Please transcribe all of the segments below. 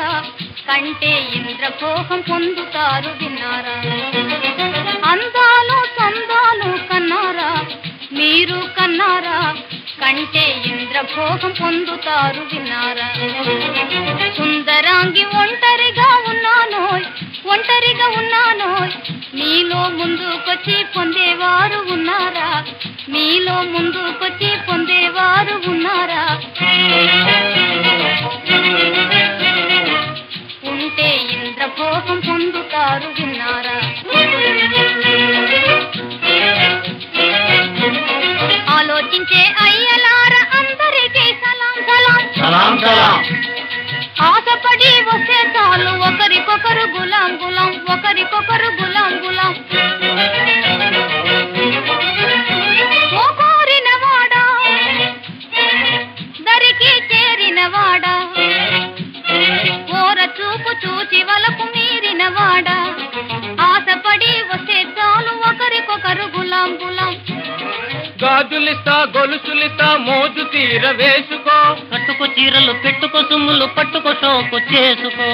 కంటే ఇంద్రభోగం పొందుతారు విన్నారా అందాలు సందాలు కన్నారా మీరు కన్నారా కంటే ఇంద్రభోగం పొందుతారు విన్నారా సుందరాంగి ఒంటరిగా ఉన్నానోయ్ ఒంటరిగా ఉన్నానోయ్ మీలో ముందుకొచ్చి పొందేవారు ఉన్నారా మీలో ముందుకొచ్చి పొందేవారు ఉన్నారా ఉంటే ఇంద్రభోగం పొందుతారు విన్నారా ఆలోచించే అయ్యలార అందరికీ సలాం సలాం సలాం సలాం ఆశపడి వస్తే చాలు ఒకరికొకరు గులాం గులాం ఒకరికొకరు గులాం గులాం ఓ కోరిన వాడా దరికి చేరిన వాడా ఓర చూపు చూచి వలకు మీరిన వాడా ఆశపడి వస్తే చాలు ఒకరికొకరు గులాం గులాం గాజులిస్తా గొలుసులిస్తా మోజు తీర వేసుకో కట్టుకో చీరలు పెట్టుకో సుమ్ములు పట్టుకో షోకు చేసుకో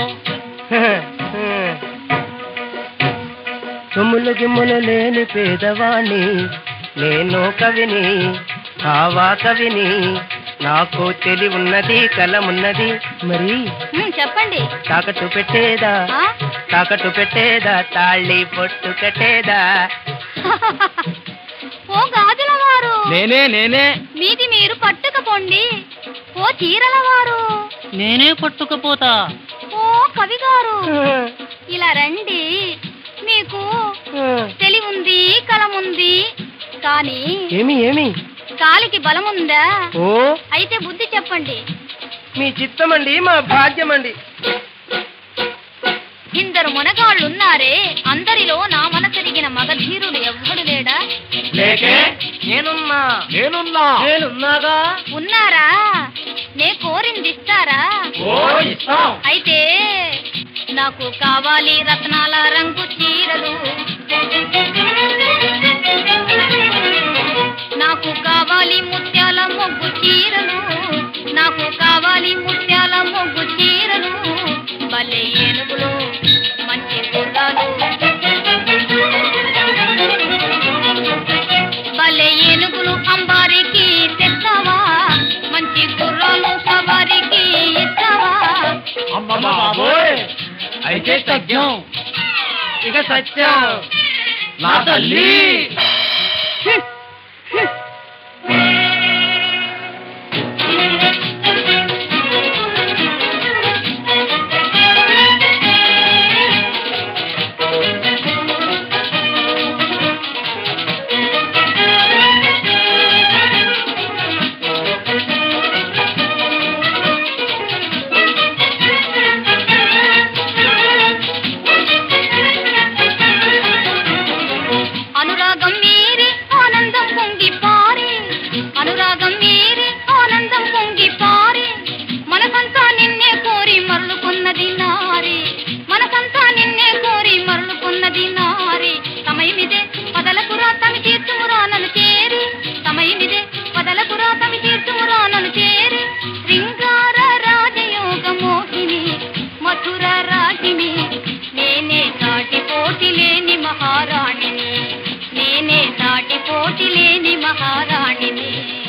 సొమ్ములు గిమ్ములు లేని పేదవాణ్ణి నేను కవిని కావా కవిని నాకు తెలివి ఉన్నది కలమున్నది మరి ఉమ్, చెప్పండి తాకట్టు పెట్టేదా ఆ? తాకట్టు పెట్టేదా తాళి పొట్టు కట్టేదా ఓ గాజుల వారు నేనే నేనే మీది మీరు పట్టుకపోండి ఓ చీరల వారు నేనే పట్టుకపోతా ఓ కవి గారు ఇలా రండి మీకు తెలివి ఉంది కలముంది కానీ ఏమి ఏమి కాలికి బలముందా ఓ అయితే బుద్ధి చెప్పండి మీ చిత్తమండి మా భాగ్యమండి ఇందరు మునగాళ్ళున్నారే అందరిలో నా మనసెరిగిన మగధీరుడు ఎవ్వడు లేడా లేకే నేనున్నా నేనున్నా నేనున్నాగా ఉన్నారా నే కోరింది ఇస్తారా ఓ ఇస్తాం అయితే నాకు కావాలి రత్నాల రంగు చీరలు నాకు కావాలి ముత్యాల మొగ్గు చీరలు నాకు కావాలి ముత్యాల మొగ్గు చీరలు భలే ఏనుగులు మంచి గుర్రాలు భలే ఏనుగులు అంబారికి తెస్తావా మంచి గుర్రాలు సవారికి ఇస్తావా అమ్మ బాబోయ్ అయితే సత్యం ఇక సత్యం నా తల్లి అనురాగం మీరి ఆనందం పొంగి పారి అనురాగం మీరి ఆనందం పొంగి పారి మనసంతా నిన్నే కోరి మరలుకున్నది నారి మనసంతా నిన్నే కోరి మరలుకున్నది నారి సమయమిదే పదలకురా తమి తీర్చుమురా నన్ను చేరి సమయమిదే పదలకురా తమి తీర్చుమురా నన్ను చేరి శృంగార రాజయోగ మోహిని మధుర రాగిని నేనే సాటి పోటీ లేని మహారాణిని నేనే సాటి పోటీ లేని మహారాణిని